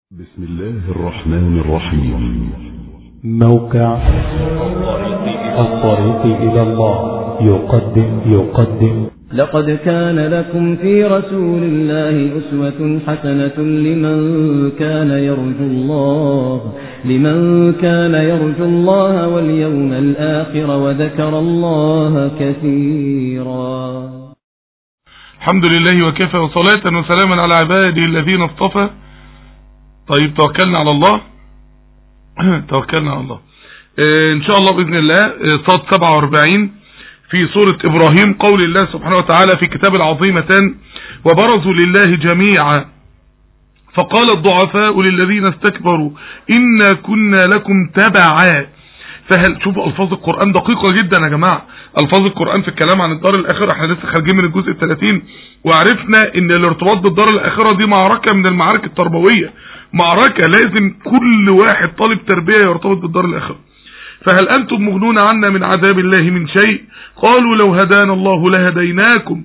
بسم الله الرحمن الرحيم موقع الطريق إلى الله يقدم يقدم لقد كان لكم في رسول الله أسوة حسنة لمن كان يرجو الله لمن كان يرجو الله واليوم الآخر وذكر الله كثيرا الحمد لله وكفى وصلاة وسلاما على عباده الذين اصطفى طيب توكلنا على الله توكلنا على الله آه، ان شاء الله بإذن الله آه، صاد 47 في سورة إبراهيم قول الله سبحانه وتعالى في كتاب العظيمة وبرزوا لله جميعا فقال الضعفاء للذين استكبروا إنا كنا لكم تبعا فهل شوفوا ألفاظ القرآن دقيقة جدا يا جماعة ألفاظ القرآن في الكلام عن الدار الآخرة احنا لسه خارجين من الجزء الثلاثين وعرفنا ان الارتباط بالدار الآخرة دي معركة من المعارك التربوية معركة لازم كل واحد طالب تربية يرتبط بالدار الآخرة فهل أنتم مغنون عنا من عذاب الله من شيء قالوا لو هدانا الله لهديناكم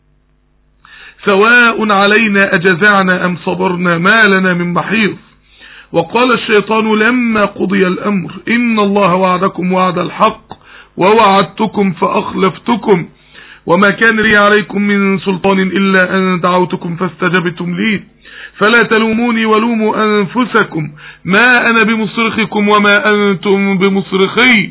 سواء علينا أجزعنا أم صبرنا ما لنا من محيص وقال الشيطان لما قضي الأمر إن الله وعدكم وعد الحق ووعدتكم فأخلفتكم وما كان لي عليكم من سلطان إلا أن دعوتكم فاستجبتم لي فلا تلوموني ولوموا أنفسكم ما أنا بمصرخكم وما أنتم بمصرخي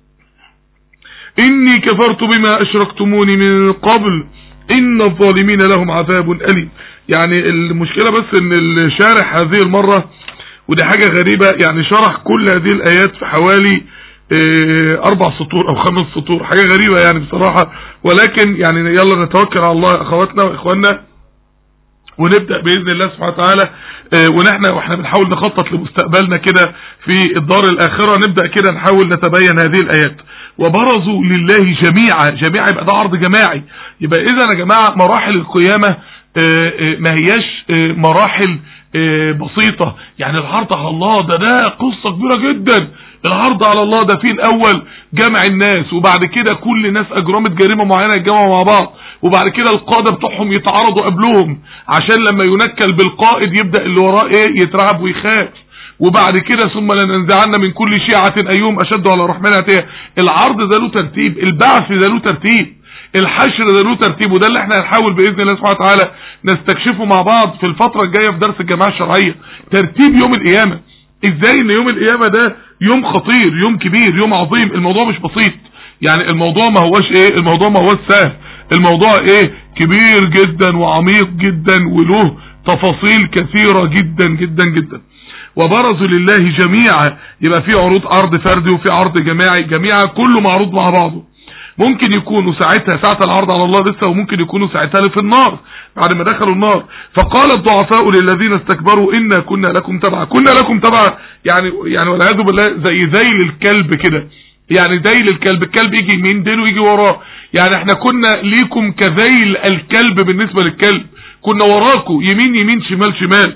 إني كفرت بما أشركتموني من قبل إن الظالمين لهم عذاب أليم يعني المشكلة بس ان الشارح هذه المرة ودي حاجة غريبة يعني شرح كل هذه الآيات في حوالي اه أربع سطور أو خمس سطور حاجة غريبة يعني بصراحة ولكن يعني يلا نتوكل على الله أخواتنا وإخواننا ونبدأ بإذن الله سبحانه وتعالى اه ونحن واحنا بنحاول نخطط لمستقبلنا كده في الدار الآخرة نبدأ كده نحاول نتبين هذه الآيات وبرزوا لله جميعا جميعا يبقى ده عرض جماعي يبقى إذا يا جماعة مراحل القيامة اه ما هياش مراحل بسيطة يعني العرض على الله ده ده قصة كبيرة جدا العرض على الله ده فيه الاول جمع الناس وبعد كده كل ناس اجرمت جريمة معينة يتجمعوا مع بعض وبعد كده القادة بتوعهم يتعارضوا قبلهم عشان لما ينكل بالقائد يبدأ اللي وراه ايه يترعب ويخاف وبعد كده ثم لننزعنا من كل شيعة ايهم اشد على الرحمن اتيه العرض ده له ترتيب البعث ده له ترتيب الحشر ده له ترتيب وده اللي احنا هنحاول باذن الله سبحانه وتعالى نستكشفه مع بعض في الفترة الجاية في درس الجماعة الشرعية ترتيب يوم القيامة ازاي ان يوم القيامة ده يوم خطير يوم كبير يوم عظيم الموضوع مش بسيط يعني الموضوع ما هوش ايه الموضوع ما هوش سهل الموضوع ايه كبير جدا وعميق جدا وله تفاصيل كثيرة جدا جدا جدا وبرزوا لله جميعا يبقى في عروض عرض فردي وفي عرض جماعي جميعا كله معروض مع بعضه ممكن يكونوا ساعتها ساعة العرض على الله لسه وممكن يكونوا ساعتها في النار بعد ما دخلوا النار فقال الضعفاء للذين استكبروا إنا كنا لكم تبعا كنا لكم تبعا يعني يعني والعياذ بالله زي ذيل الكلب كده يعني ذيل الكلب الكلب يجي يمين ديله يجي وراه يعني احنا كنا ليكم كذيل الكلب بالنسبة للكلب كنا وراكم يمين يمين شمال شمال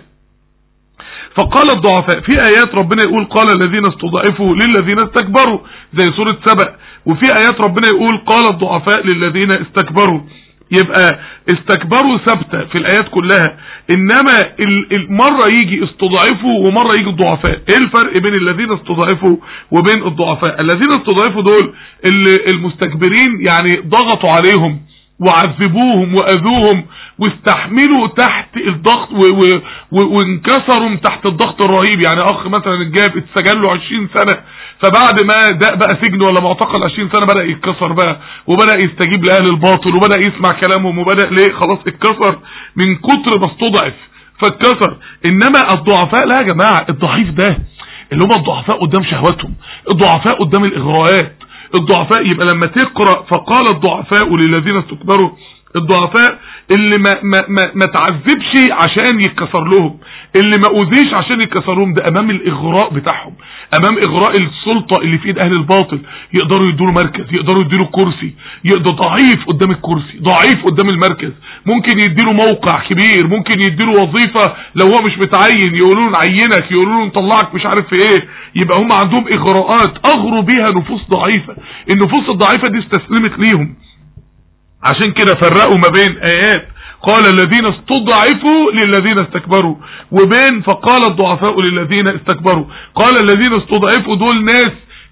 فقال الضعفاء في ايات ربنا يقول قال الذين استضعفوا للذين استكبروا زي سورة سبأ وفي ايات ربنا يقول قال الضعفاء للذين استكبروا يبقى استكبروا ثابته في الايات كلها انما مرة يجي استضعفوا ومرة يجي الضعفاء ايه الفرق بين الذين استضعفوا وبين الضعفاء الذين استضعفوا دول المستكبرين يعني ضغطوا عليهم وعذبوهم واذوهم واستحملوا تحت الضغط وانكسروا تحت الضغط الرهيب يعني اخ مثلا الجاب اتسجن له 20 سنة فبعد ما ده بقى سجن ولا معتقل 20 سنة بدأ يتكسر بقى وبدأ يستجيب لأهل الباطل وبدأ يسمع كلامهم وبدأ ليه خلاص اتكسر من كتر ما استضعف فاتكسر انما الضعفاء لا يا جماعة الضعيف ده اللي هم الضعفاء قدام شهواتهم الضعفاء قدام الاغراءات الضعفاء يبقى لما تقرأ فقال الضعفاء للذين استكبروا الضعفاء اللي ما, ما, ما, ما تعذبش عشان يتكسر لهم اللي ما اوذيش عشان يتكسر لهم ده امام الاغراء بتاعهم امام اغراء السلطة اللي في ايد اهل الباطل يقدروا يدوا مركز يقدروا يدوا كرسي يقدر ضعيف قدام الكرسي ضعيف قدام المركز ممكن يديله موقع كبير ممكن يديله وظيفة لو هو مش متعين يقولوا له نعينك يقولوا له نطلعك مش عارف في ايه يبقى هم عندهم اغراءات اغروا بيها نفوس ضعيفة النفوس الضعيفة دي استسلمت ليهم عشان كده فرقوا ما بين ايات قال الذين استضعفوا للذين استكبروا وبين فقال الضعفاء للذين استكبروا قال الذين استضعفوا دول ناس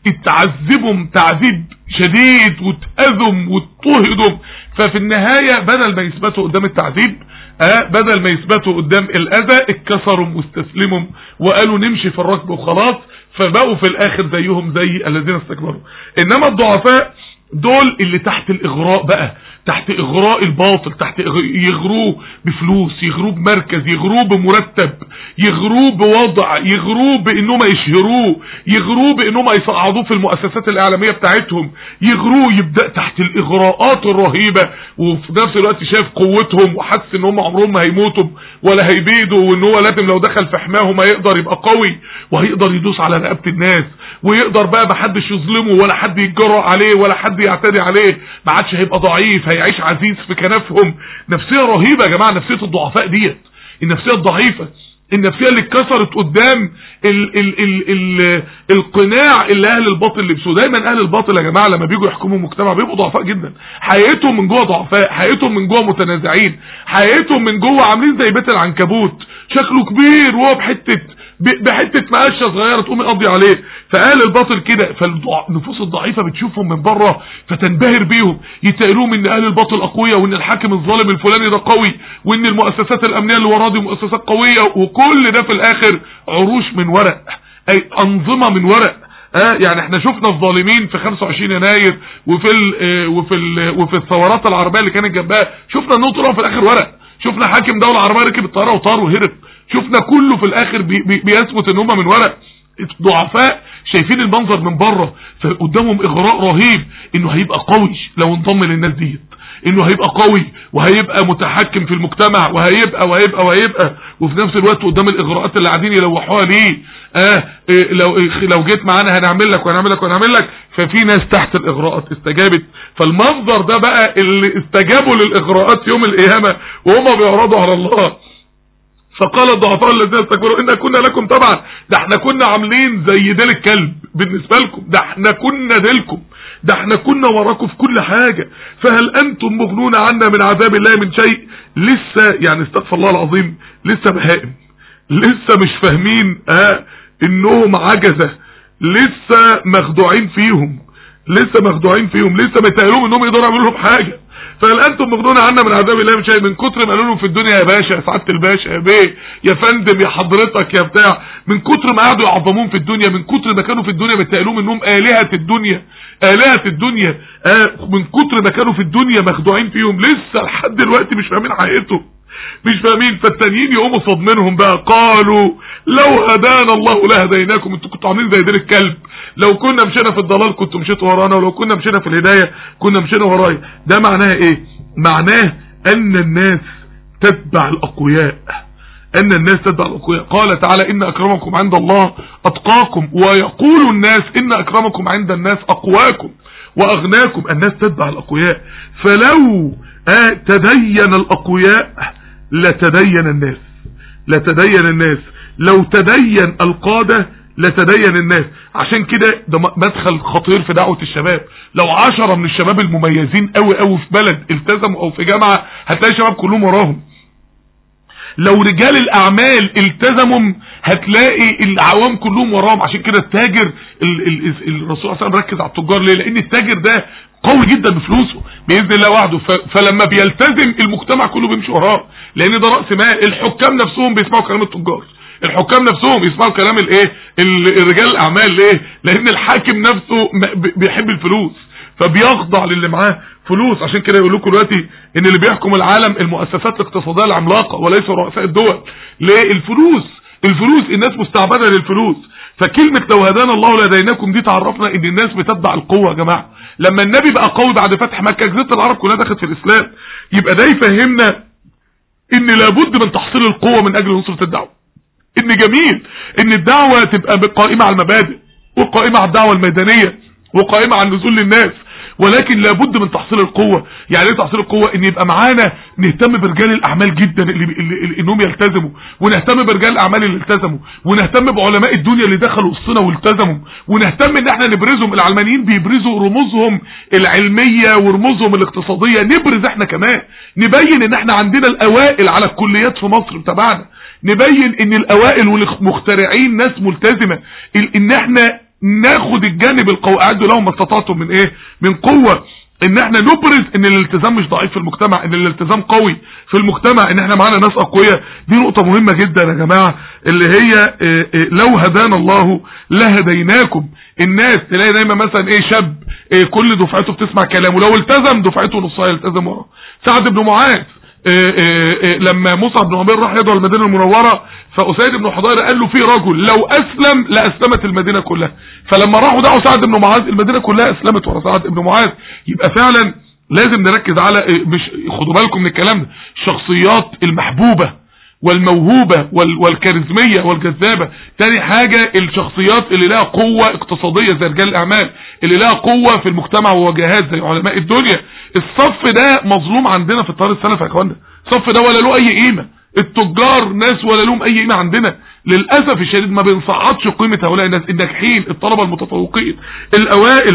اتعذبهم تعذيب شديد واتأذم واضطهدوا ففي النهاية بدل ما يثبتوا قدام التعذيب آه بدل ما يثبتوا قدام الأذى اتكسروا واستسلموا وقالوا نمشي في الركب وخلاص فبقوا في الآخر زيهم زي الذين استكبروا إنما الضعفاء دول اللي تحت الإغراء بقى تحت إغراء الباطل تحت يغروه بفلوس يغروه بمركز يغروه بمرتب يغروه بوضع يغروه بإنهم يشهروه يغروه بإنهم يصعدوه في المؤسسات الإعلامية بتاعتهم يغروه يبدأ تحت الإغراءات الرهيبة وفي نفس الوقت شايف قوتهم وحس إن هم عمرهم ما هيموتوا ولا هيبيدوا وإن هو لازم لو دخل في حماهم هيقدر يبقى قوي وهيقدر يدوس على رقبة الناس ويقدر بقى محدش يظلمه ولا حد يتجرأ عليه ولا حد يعتدي عليه ما عادش هيبقى ضعيف هيعيش عزيز في كنفهم نفسية رهيبة يا جماعة نفسية الضعفاء ديت النفسية الضعيفة النفسية اللي اتكسرت قدام ال ال ال ال القناع اللي اهل الباطل لبسوه دايما اهل الباطل يا جماعة لما بيجوا يحكموا مجتمع بيبقوا ضعفاء جدا حقيقتهم من جوه ضعفاء حقيقتهم من جوه متنازعين حقيقتهم من جوه عاملين زي بيت العنكبوت شكله كبير وهو بحتة بحته مقشه صغيره تقوم يقضي عليه فقال الباطل كده فالنفوس الضعيفه بتشوفهم من بره فتنبهر بيهم يتقالوهم ان اهل الباطل اقوياء وان الحاكم الظالم الفلاني ده قوي وان المؤسسات الامنيه اللي وراه دي مؤسسات قويه وكل ده في الاخر عروش من ورق اي انظمه من ورق اه يعني احنا شفنا الظالمين في 25 يناير وفي ال اه وفي ال وفي الثورات العربيه اللي كانت جنبها شفنا انهم طلعوا في الاخر ورق شفنا حاكم دوله عربيه ركب الطياره وطار وهرب شفنا كله في الاخر بي بي بيثبت ان هم من ورق ضعفاء شايفين المنظر من بره فقدامهم اغراء رهيب انه هيبقى قوي لو انضم للناس ديت انه هيبقى قوي وهيبقى متحكم في المجتمع وهيبقى وهيبقى وهيبقى وفي نفس الوقت قدام الاغراءات اللي قاعدين يلوحوها ليه اه إيه لو إيه لو جيت معانا هنعمل لك وهنعمل لك وهنعمل لك ففي ناس تحت الاغراءات استجابت فالمنظر ده بقى اللي استجابوا للاغراءات يوم القيامه وهم بيعرضوا على الله فقال الضعفاء الذين استكبروا إن كنا لكم طبعا ده احنا كنا عاملين زي ديل الكلب بالنسبة لكم ده احنا كنا ديلكم ده احنا كنا وراكم في كل حاجة فهل انتم مغنون عنا من عذاب الله من شيء لسه يعني استغفر الله العظيم لسه بهائم لسه مش فاهمين اه انهم عجزة لسه مخدوعين فيهم لسه مخدوعين فيهم لسه متقالهم انهم يقدروا يعملوا لهم حاجة فهل انتم مغنون عنا من عذاب الله من شيء من كتر ما قالوا لهم في الدنيا يا باشا يا سعاده الباشا يا بيه يا فندم يا حضرتك يا بتاع من كتر ما قعدوا يعظمون في الدنيا من كتر ما كانوا في الدنيا متقالهم انهم الهه الدنيا الهه الدنيا آه من كتر ما كانوا في الدنيا مخدوعين فيهم لسه لحد دلوقتي مش فاهمين حقيقتهم مش فاهمين فالتانيين يقوموا صدمنهم بقى قالوا لو هدانا الله لهديناكم انتوا كنتوا عاملين زي دين الكلب لو كنا مشينا في الضلال كنتوا مشيتوا ورانا ولو كنا مشينا في الهداية كنا مشينا ورايا ده معناه ايه معناه ان الناس تتبع الاقوياء ان الناس تتبع الاقوياء قال تعالى ان اكرمكم عند الله اتقاكم ويقول الناس ان اكرمكم عند الناس اقواكم واغناكم الناس تتبع الاقوياء فلو آه تدين الاقوياء لتدين الناس لتدين الناس لو تدين القادة لتدين الناس عشان كده ده مدخل خطير في دعوة الشباب لو عشرة من الشباب المميزين قوي قوي في بلد التزموا او في جامعة هتلاقي الشباب كلهم وراهم لو رجال الاعمال التزموا هتلاقي العوام كلهم وراهم عشان كده التاجر ال ال الرسول صلى الله عليه وسلم ركز على التجار ليه لان التاجر ده قوي جدا بفلوسه باذن الله وحده فلما بيلتزم المجتمع كله بيمشي وراه لان ده راس مال الحكام نفسهم بيسمعوا كلام التجار الحكام نفسهم يسمعوا كلام الايه الرجال الاعمال ليه لان الحاكم نفسه بيحب الفلوس فبيخضع للي معاه فلوس عشان كده يقول لكم دلوقتي ان اللي بيحكم العالم المؤسسات الاقتصاديه العملاقه وليس رؤساء الدول ليه الفلوس الفلوس الناس مستعبده للفلوس فكلمة لو هدانا الله لهديناكم دي تعرفنا ان الناس بتتبع القوة يا جماعة لما النبي بقى قوي بعد فتح مكة جزيرة العرب كلها دخلت في الاسلام يبقى ده يفهمنا ان لابد من تحصيل القوة من اجل نصرة الدعوة ان جميل ان الدعوة تبقى قائمة على المبادئ وقائمة على الدعوة الميدانية وقائمة على النزول للناس ولكن لابد من تحصيل القوة يعني ايه تحصيل القوة ان يبقى معانا نهتم برجال الاعمال جدا اللي, اللي, اللي انهم يلتزموا ونهتم برجال الاعمال اللي التزموا ونهتم بعلماء الدنيا اللي دخلوا وسطنا والتزموا ونهتم ان احنا نبرزهم العلمانيين بيبرزوا رموزهم العلمية ورموزهم الاقتصادية نبرز احنا كمان نبين ان احنا عندنا الاوائل على الكليات في مصر تبعنا نبين ان الاوائل والمخترعين ناس ملتزمة ان احنا ناخد الجانب القوي اعدوا لهم ما استطعتم من ايه من قوة ان احنا نبرز ان الالتزام مش ضعيف في المجتمع ان الالتزام قوي في المجتمع ان احنا معانا ناس اقوياء دي نقطة مهمة جدا يا جماعة اللي هي اه اه لو هدانا الله لهديناكم الناس تلاقي دايما مثلا ايه شاب ايه كل دفعته بتسمع كلامه لو التزم دفعته نصها يلتزم وراه سعد بن معاذ إيه إيه إيه لما مصعب بن عمير راح يدعو المدينه المنوره فاسيد بن حضير قال له في رجل لو اسلم لاسلمت المدينه كلها فلما راحوا دعوا سعد بن معاذ المدينه كلها اسلمت ورا سعد بن معاذ يبقى فعلا لازم نركز على مش خدوا بالكم من الكلام ده الشخصيات المحبوبه والموهوبة والكاريزمية والجذابة تاني حاجة الشخصيات اللي لها قوة اقتصادية زي رجال الاعمال اللي لها قوة في المجتمع ووجهات زي علماء الدنيا الصف ده مظلوم عندنا في الطار السلف يا اخوانا الصف ده ولا له اي قيمة التجار ناس ولا لهم اي قيمة عندنا للأسف الشديد ما بنصعدش قيمة هؤلاء الناس الناجحين الطلبة المتفوقين الاوائل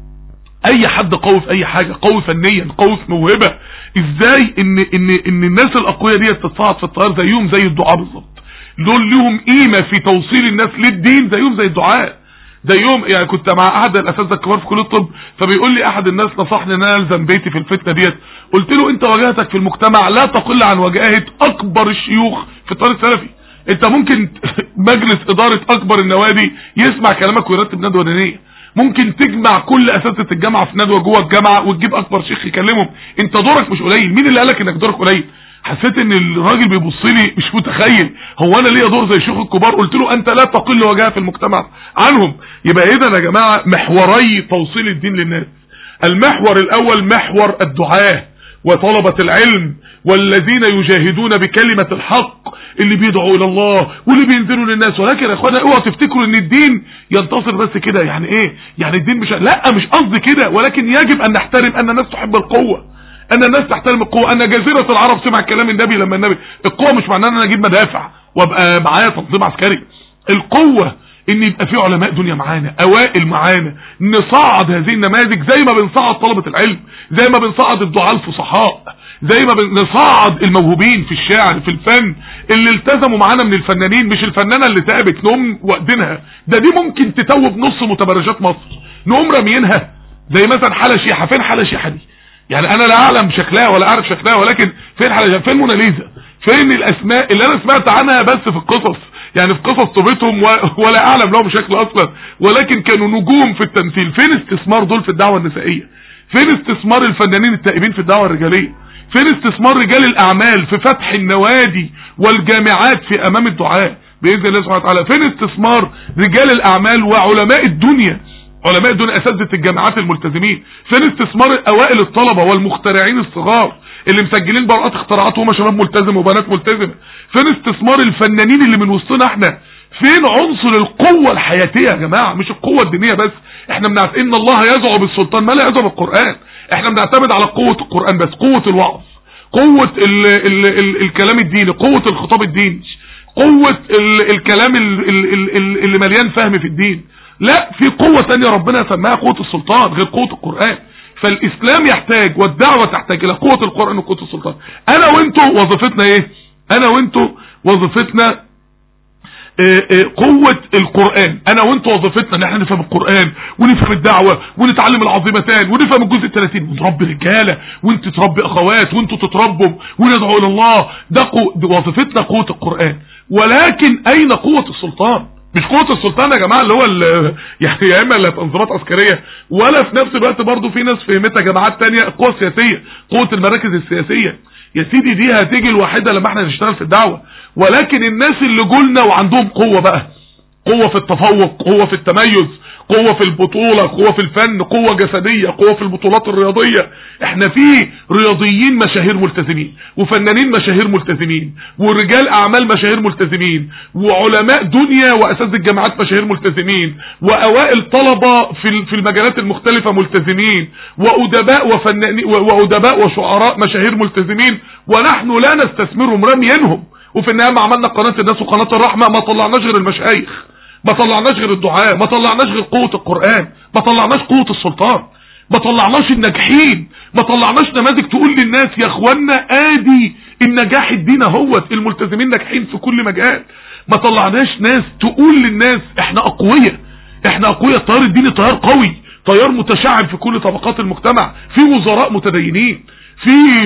اي حد قوي في اي حاجة قوي فنيا قوي في موهبة ازاي ان ان ان الناس الاقوياء دي تتصاعد في الطيار زيهم زي الدعاء بالظبط دول لهم قيمة في توصيل الناس للدين زيهم زي الدعاء زيهم يعني كنت مع احد الاساتذه الكبار في كليه الطب فبيقول لي احد الناس نصحني ان انا الزم بيتي في الفتنه ديت قلت له انت واجهتك في المجتمع لا تقل عن وجاهه اكبر الشيوخ في الطريق السلفي انت ممكن مجلس اداره اكبر النوادي يسمع كلامك ويرتب ندوه دينيه ممكن تجمع كل اساتذه الجامعه في ندوه جوه الجامعه وتجيب اكبر شيخ يكلمهم انت دورك مش قليل مين اللي قالك انك دورك قليل حسيت ان الراجل بيبص لي مش متخيل هو انا ليا دور زي الشيوخ الكبار قلت له انت لا تقل وجهه في المجتمع عنهم يبقى اذا يا جماعه محوري توصيل الدين للناس المحور الاول محور الدعاه وطلبة العلم والذين يجاهدون بكلمة الحق اللي بيدعوا الى الله واللي بينزلوا للناس ولكن يا اخوانا اوعوا تفتكروا ان الدين ينتصر بس كده يعني ايه يعني الدين مش لا مش قصدي كده ولكن يجب ان نحترم ان الناس تحب القوة ان الناس تحترم القوة ان جزيرة العرب سمع كلام النبي لما النبي القوة مش معناها ان انا اجيب مدافع وابقى معايا تنظيم عسكري القوة ان يبقى في علماء دنيا معانا اوائل معانا نصعد هذه النماذج زي ما بنصعد طلبة العلم زي ما بنصعد الدعاء الفصحاء زي ما بنصعد الموهوبين في الشعر في الفن اللي التزموا معانا من الفنانين مش الفنانة اللي تعبت نقوم واخدينها ده دي ممكن تتوب نص متبرجات مصر نقوم راميينها زي مثلا حالة شيحة فين حالة شيحة دي يعني انا لا اعلم شكلها ولا اعرف شكلها ولكن فين حالة فين موناليزا فين الاسماء اللي انا سمعت عنها بس في القصص يعني في قصص طوبتهم ولا اعلم لهم شكل اصلا ولكن كانوا نجوم في التمثيل فين استثمار دول في الدعوة النسائية فين استثمار الفنانين التائبين في الدعوة الرجالية فين استثمار رجال الاعمال في فتح النوادي والجامعات في امام الدعاء باذن الله سبحانه وتعالى فين استثمار رجال الاعمال وعلماء الدنيا علماء الدنيا اساتذه الجامعات الملتزمين فين استثمار اوائل الطلبه والمخترعين الصغار اللي مسجلين براءات اختراعات وهم شباب ملتزم وبنات ملتزمه فين استثمار الفنانين اللي من وسطنا احنا فين عنصر القوة الحياتية يا جماعة مش القوة الدينية بس احنا بنعرف ان الله يزعو بالسلطان ما لا يزعو بالقرآن احنا بنعتمد على قوة القرآن بس قوة الوعظ قوة ال ال ال الكلام الديني قوة الخطاب الديني قوة ال الكلام ال ال ال اللي مليان فهم في الدين لا في قوة تانية ربنا سماها قوة السلطان غير قوة القرآن فالاسلام يحتاج والدعوة تحتاج الى قوة القرآن وقوة السلطان انا وانتو وظيفتنا ايه انا وانتو وظيفتنا قوة القرآن انا وانت وظيفتنا ان احنا نفهم القرآن ونفهم الدعوة ونتعلم العظيمتان ونفهم الجزء الثلاثين ونربي رجالة وانت تربي اخوات وانتوا تتربوا وندعو الى الله ده قو... وظيفتنا قوة القرآن ولكن اين قوة السلطان مش قوة السلطان يا جماعة اللي هو يعني يا اما اللي تنظيمات عسكرية ولا في نفس الوقت برضو في ناس فهمتها جماعات تانية القوة السياسية قوة المراكز السياسية يا سيدي دي هتيجي الوحيدة لما احنا نشتغل في الدعوة ولكن الناس اللي جولنا وعندهم قوة بقى قوة في التفوق قوة في التميز قوة في البطولة قوة في الفن قوة جسدية قوة في البطولات الرياضية احنا في رياضيين مشاهير ملتزمين وفنانين مشاهير ملتزمين ورجال اعمال مشاهير ملتزمين وعلماء دنيا واساتذه الجامعات مشاهير ملتزمين واوائل طلبة في في المجالات المختلفة ملتزمين وادباء وفنانين وادباء وشعراء مشاهير ملتزمين ونحن لا نستثمرهم رميينهم وفي النهايه ما عملنا قناه الناس وقناه الرحمه ما طلعناش غير المشايخ ما طلعناش غير الدعاء ما طلعناش غير قوه القران ما طلعناش قوه السلطان ما طلعناش الناجحين ما طلعناش نماذج تقول للناس يا اخوانا ادي النجاح الدين اهوت الملتزمين ناجحين في كل مجال ما طلعناش ناس تقول للناس احنا اقوياء احنا اقوياء التيار الديني تيار قوي تيار متشعب في كل طبقات المجتمع في وزراء متدينين في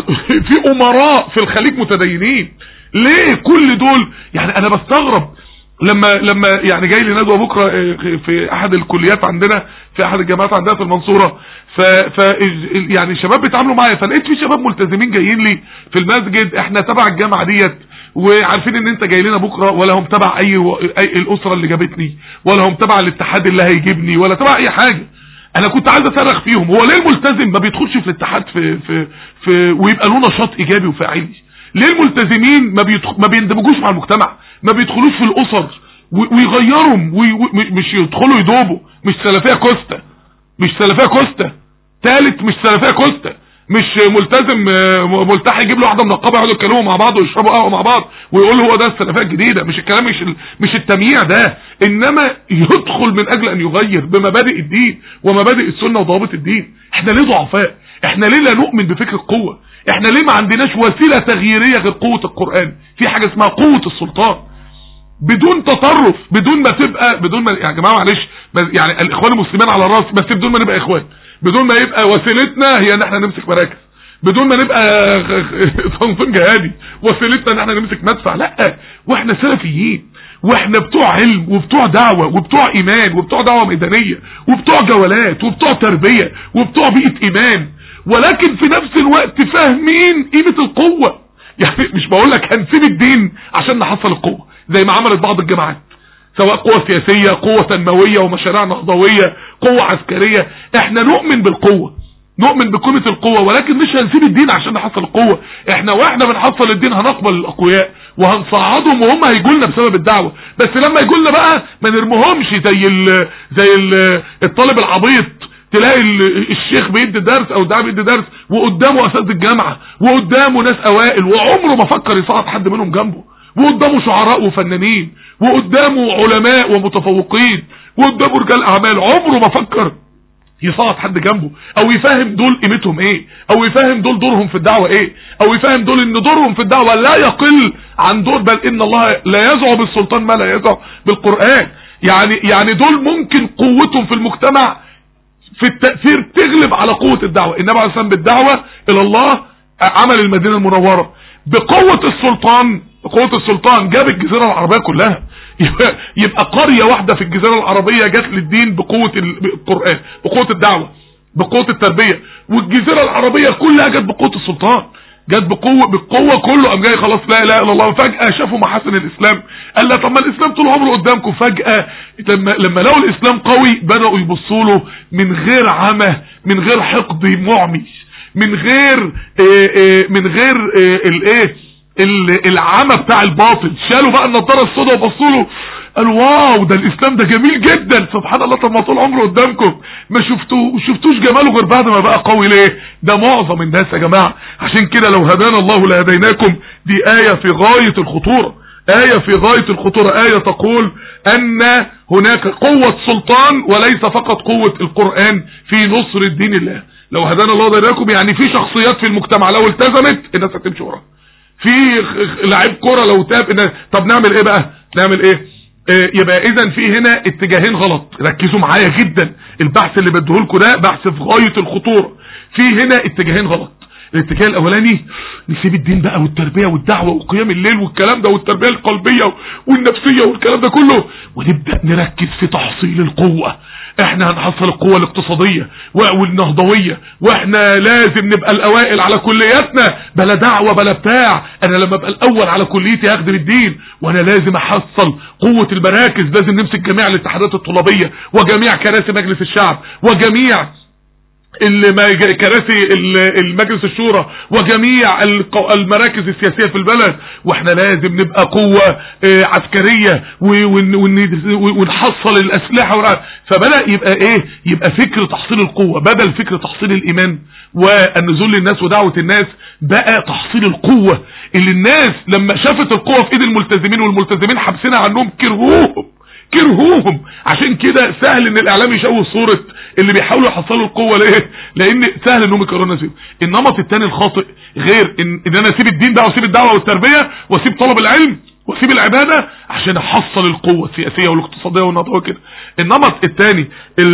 في امراء في الخليج متدينين ليه كل دول يعني انا بستغرب لما لما يعني جاي لي ندوه بكره في احد الكليات عندنا في احد الجامعات عندنا في المنصوره ف, ف يعني الشباب بيتعاملوا معايا فلقيت في شباب ملتزمين جايين لي في المسجد احنا تبع الجامعه ديت وعارفين ان انت جاي لنا بكره ولا هم تبع اي, اي الاسره اللي جابتني ولا هم تبع الاتحاد اللي هيجيبني ولا تبع اي حاجه انا كنت عايز اصرخ فيهم هو ليه الملتزم ما بيدخلش في الاتحاد في في, في ويبقى له نشاط ايجابي وفاعلي ليه الملتزمين ما, بيدخ... ما بيندمجوش مع المجتمع ما بيدخلوش في الاسر ويغيرهم وي... مش يدخلوا يدوبوا مش سلفيه كوستا مش سلفيه كوستا ثالث مش سلفيه كوستا مش ملتزم ملتحي يجيب له واحده منقبه يقعدوا يتكلموا مع بعض ويشربوا قهوه مع بعض ويقول هو ده السلفيه الجديده مش الكلام مش مش التمييع ده انما يدخل من اجل ان يغير بمبادئ الدين ومبادئ السنه وضوابط الدين احنا ليه ضعفاء احنا ليه لا نؤمن بفكر القوه احنا ليه ما عندناش وسيله تغييريه غير قوه القران في حاجه اسمها قوه السلطان بدون تطرف بدون ما تبقى بدون ما يا جماعه معلش يعني الاخوان المسلمين على الراس بس بدون ما نبقى اخوان بدون ما يبقى وسيلتنا هي ان احنا نمسك مراكز بدون ما نبقى تنظيم جهادي وسيلتنا ان احنا نمسك مدفع لا واحنا سلفيين واحنا بتوع علم وبتوع دعوة وبتوع ايمان وبتوع دعوة ميدانية وبتوع جولات وبتوع تربية وبتوع بيئة ايمان ولكن في نفس الوقت فاهمين قيمة القوة يعني مش بقول لك هنسيب الدين عشان نحصل القوة زي ما عملت بعض الجماعات سواء قوة سياسية قوة تنموية ومشاريع نهضوية قوة عسكرية احنا نؤمن بالقوة نؤمن بقيمة القوة ولكن مش هنسيب الدين عشان نحصل القوة احنا واحنا بنحصل الدين هنقبل الاقوياء وهنصعدهم وهم هيجولنا بسبب الدعوة بس لما يجولنا بقى ما نرمهمش زي ال زي ال الطالب العبيط تلاقي الشيخ بيدي درس او الداعي بيدي درس وقدامه اساتذه الجامعه وقدامه ناس اوائل وعمره ما فكر يصعد حد منهم جنبه وقدامه شعراء وفنانين وقدامه علماء ومتفوقين وقدامه رجال اعمال عمره ما فكر يصعد حد جنبه او يفهم دول قيمتهم ايه او يفهم دول دورهم في الدعوة ايه او يفهم دول ان دورهم في الدعوة لا يقل عن دور بل ان الله لا يزعو بالسلطان ما لا يزعو بالقرآن يعني يعني دول ممكن قوتهم في المجتمع في التأثير تغلب على قوة الدعوة النبي عليه الصلاة بالدعوة الى الله عمل المدينة المنورة بقوة السلطان بقوة السلطان جاب الجزيرة العربية كلها يبقى, يبقى قرية واحدة في الجزيرة العربية جت للدين بقوة القرآن بقوة الدعوة بقوة التربية والجزيرة العربية كلها جت بقوة السلطان جت بقوة بالقوة كله قام جاي خلاص لا اله الا الله فجأة شافوا محاسن الاسلام قال لا طب ما الاسلام طول عمره قدامكم فجأة لما لما لقوا الاسلام قوي بدأوا يبصوا له من غير عمى من غير حقد معمي من غير إيه إيه من غير إيه الايه العمى بتاع الباطل شالوا بقى النضاره السوداء وبصوا له قالوا واو ده الاسلام ده جميل جدا سبحان الله طب ما طول عمره قدامكم ما شفتوا شفتوش جماله غير بعد ما بقى قوي ليه ده معظم الناس يا جماعه عشان كده لو هدانا الله لهديناكم دي ايه في غايه الخطوره آية في غاية الخطورة آية تقول أن هناك قوة سلطان وليس فقط قوة القرآن في نصر الدين الله لو هدانا الله لهديناكم يعني في شخصيات في المجتمع لو التزمت الناس هتمشي وراها في لعيب كرة لو تاب طب نعمل ايه بقى نعمل ايه اه يبقى اذا في هنا اتجاهين غلط ركزوا معايا جدا البحث اللي بديهولكوا ده بحث في غاية الخطورة في هنا اتجاهين غلط الاتجاه الاولاني نسيب الدين بقى والتربيه والدعوه وقيام الليل والكلام ده والتربيه القلبيه والنفسيه والكلام ده كله ونبدا نركز في تحصيل القوه احنا هنحصل القوة الاقتصادية والنهضوية واحنا لازم نبقى الاوائل على كلياتنا بلا دعوة بلا بتاع انا لما ابقى الاول على كليتي هخدم الدين وانا لازم احصل قوة المراكز لازم نمسك جميع الاتحادات الطلابية وجميع كراسي مجلس الشعب وجميع كراسي المجلس الشورى وجميع المراكز السياسية في البلد واحنا لازم نبقى قوة عسكرية ونحصل الاسلحة فبدأ يبقى ايه يبقى فكر تحصيل القوة بدل فكر تحصيل الايمان والنزول للناس ودعوة الناس بقى تحصيل القوة اللي الناس لما شافت القوة في ايد الملتزمين والملتزمين حبسنا عنهم كرهوهم كرهوهم عشان كده سهل ان الاعلام يشوه صورة اللي بيحاولوا يحصلوا القوة ليه لان سهل انهم يكرهوا الناس النمط الثاني الخاطئ غير ان, إن انا اسيب الدين بقى واسيب الدعوة والتربية واسيب طلب العلم واسيب العبادة عشان احصل القوة السياسية والاقتصادية والنهضة كده النمط الثاني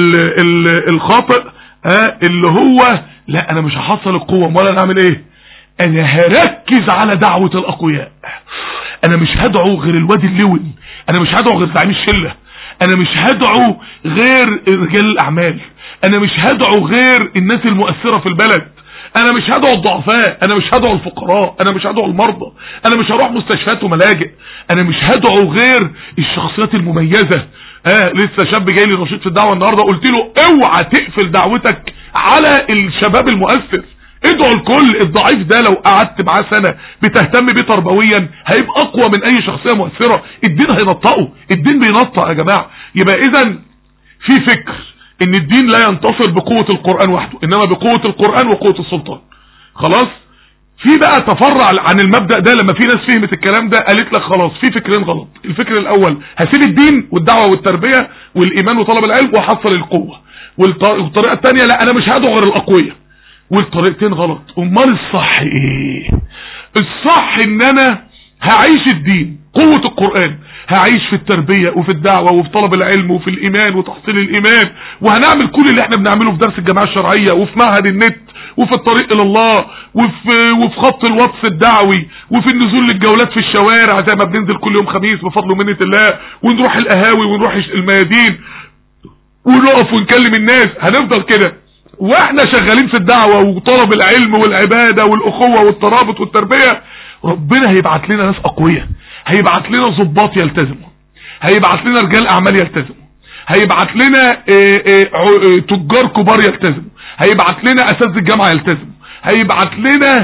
الخاطئ ها اللي هو لا انا مش هحصل القوة امال انا اعمل ايه انا هركز على دعوة الاقوياء انا مش هدعو غير الواد اللون انا مش هدعو غير زعيم الشله انا مش هدعو غير رجال الاعمال انا مش هدعو غير الناس المؤثرة في البلد انا مش هدعو الضعفاء انا مش هدعو الفقراء انا مش هدعو المرضى انا مش هروح مستشفيات وملاجئ انا مش هدعو غير الشخصيات المميزة اه لسه شاب جاي لي نشيط في الدعوة النهاردة قلت له اوعى تقفل دعوتك على الشباب المؤثر ادعوا الكل الضعيف ده لو قعدت معاه سنة بتهتم بيه تربويا هيبقى اقوى من اي شخصية مؤثرة الدين هينطقه الدين بينطق يا جماعة يبقى اذا في فكر ان الدين لا ينتصر بقوة القرآن وحده انما بقوة القرآن وقوة السلطان خلاص في بقى تفرع عن المبدأ ده لما في ناس فهمت الكلام ده قالت لك خلاص في فكرين غلط الفكر الاول هسيب الدين والدعوة والتربية والايمان وطلب العلم واحصل القوة والطريقة الثانية لا انا مش هدعو غير الاقوياء والطريقتين غلط امال الصح ايه الصح ان انا هعيش الدين قوة القرآن هعيش في التربية وفي الدعوة وفي طلب العلم وفي الإيمان وتحصيل الإيمان وهنعمل كل اللي احنا بنعمله في درس الجماعة الشرعية وفي معهد النت وفي الطريق إلى الله وفي, وفي خط الواتس الدعوي وفي النزول للجولات في الشوارع زي ما بننزل كل يوم خميس بفضل ومنة الله ونروح القهاوي ونروح الميادين ونقف ونكلم الناس هنفضل كده واحنا شغالين في الدعوة وطلب العلم والعبادة والأخوة والترابط والتربية ربنا هيبعت لنا ناس أقوياء هيبعت لنا ضباط يلتزموا هيبعت لنا رجال أعمال يلتزموا هيبعت لنا اه اه تجار كبار يلتزموا هيبعت لنا أساتذة الجامعة يلتزموا هيبعت لنا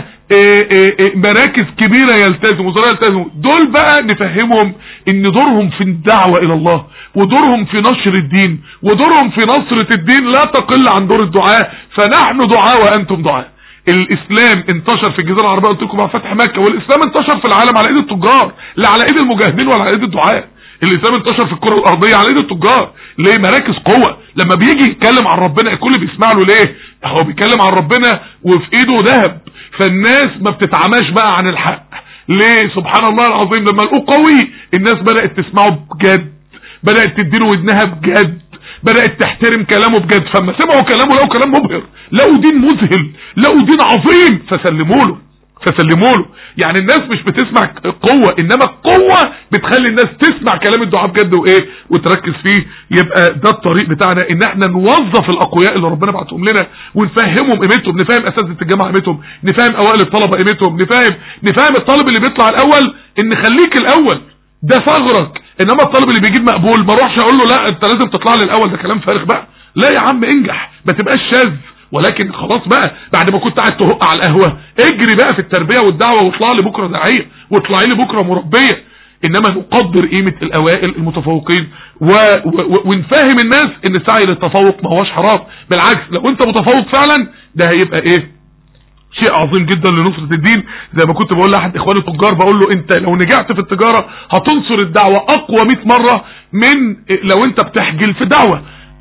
اه مراكز كبيرة يلتزموا وزراء يلتزموا دول بقى نفهمهم ان دورهم في الدعوة الى الله ودورهم في نشر الدين ودورهم في نصرة الدين لا تقل عن دور الدعاء فنحن دعاء وانتم دعاء الاسلام انتشر في الجزيرة العربية قلت لكم مع فتح مكة والاسلام انتشر في العالم على ايد التجار لا على ايد المجاهدين ولا على ايد الدعاء الاسلام انتشر في الكرة الارضية على ايد التجار ليه مراكز قوة لما بيجي يتكلم عن ربنا الكل بيسمع له ليه هو بيتكلم عن ربنا وفي ايده ذهب فالناس ما بتتعماش بقى عن الحق ليه سبحان الله العظيم لما لقوه قوي الناس بدأت تسمعه بجد بدأت تديله ودنها بجد بدأت تحترم كلامه بجد فما سمعوا كلامه لقوا كلام مبهر لقوا دين مذهل لقوا دين عظيم فسلموا له فسلموا له يعني الناس مش بتسمع قوة انما القوة بتخلي الناس تسمع كلام الدعاء بجد وايه وتركز فيه يبقى ده الطريق بتاعنا ان احنا نوظف الاقوياء اللي ربنا بعتهم لنا ونفهمهم قيمتهم نفهم اساتذه الجامعه قيمتهم نفهم اوائل الطلبه قيمتهم نفهم نفهم الطالب اللي بيطلع الاول ان خليك الاول ده ثغرك انما الطالب اللي بيجيب مقبول ما اروحش اقول له لا انت لازم تطلع لي الاول ده كلام فارغ بقى لا يا عم انجح ما تبقاش شاذ ولكن خلاص بقى بعد ما كنت قاعد تهق على القهوه اجري بقى في التربيه والدعوه واطلع لي بكره داعيه واطلع لي بكره مربيه انما نقدر قيمه الاوائل المتفوقين و... و... ونفهم الناس ان السعي للتفوق ما هوش حرام بالعكس لو انت متفوق فعلا ده هيبقى ايه شيء عظيم جدا لنصرة الدين زي ما كنت بقول لاحد اخواني التجار بقول له انت لو نجحت في التجارة هتنصر الدعوة اقوى 100 مرة من لو انت بتحجل في دعوة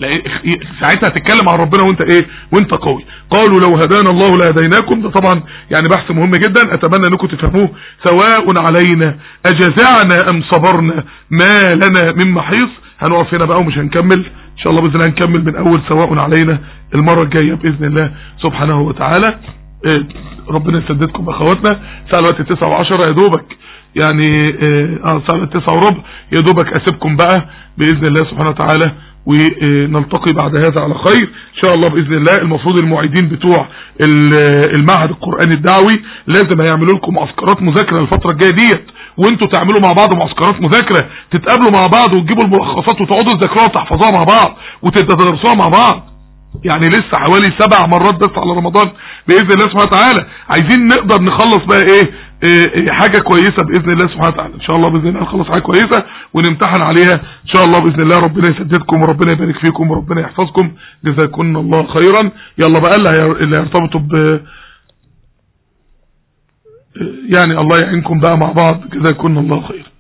ساعتها هتتكلم عن ربنا وانت ايه وانت قوي قالوا لو هدانا الله لهديناكم ده طبعا يعني بحث مهم جدا اتمنى انكم تفهموه سواء علينا اجزعنا ام صبرنا ما لنا من محيص هنقف هنا بقى ومش هنكمل ان شاء الله باذن الله هنكمل من اول سواء علينا المرة الجاية باذن الله سبحانه وتعالى آه، ربنا يسددكم اخواتنا الساعه دلوقتي 9 و10 يا دوبك يعني اه آه، الساعه 9 وربع يا دوبك اسيبكم بقى باذن الله سبحانه وتعالى ونلتقي بعد هذا على خير ان شاء الله باذن الله المفروض المعيدين بتوع ال- المعهد القراني الدعوي لازم هيعملوا لكم معسكرات مذاكره الفتره الجايه ديت وانتوا تعملوا مع بعض معسكرات مذاكره تتقابلوا مع بعض وتجيبوا الملخصات وتقعدوا تذاكروها وتحفظوها مع بعض وتدرسوها مع بعض يعني لسه حوالي سبع مرات بس على رمضان باذن الله سبحانه وتعالى عايزين نقدر نخلص بقى ايه, إيه, إيه حاجه كويسه باذن الله سبحانه وتعالى ان شاء الله باذن الله نخلص حاجه كويسه ونمتحن عليها ان شاء الله باذن الله ربنا يسددكم وربنا يبارك فيكم وربنا يحفظكم جزاكم الله خيرا يلا بقى اللي هي- اللي يرتبطوا ب يعني الله يعينكم بقى مع بعض جزاكم الله خير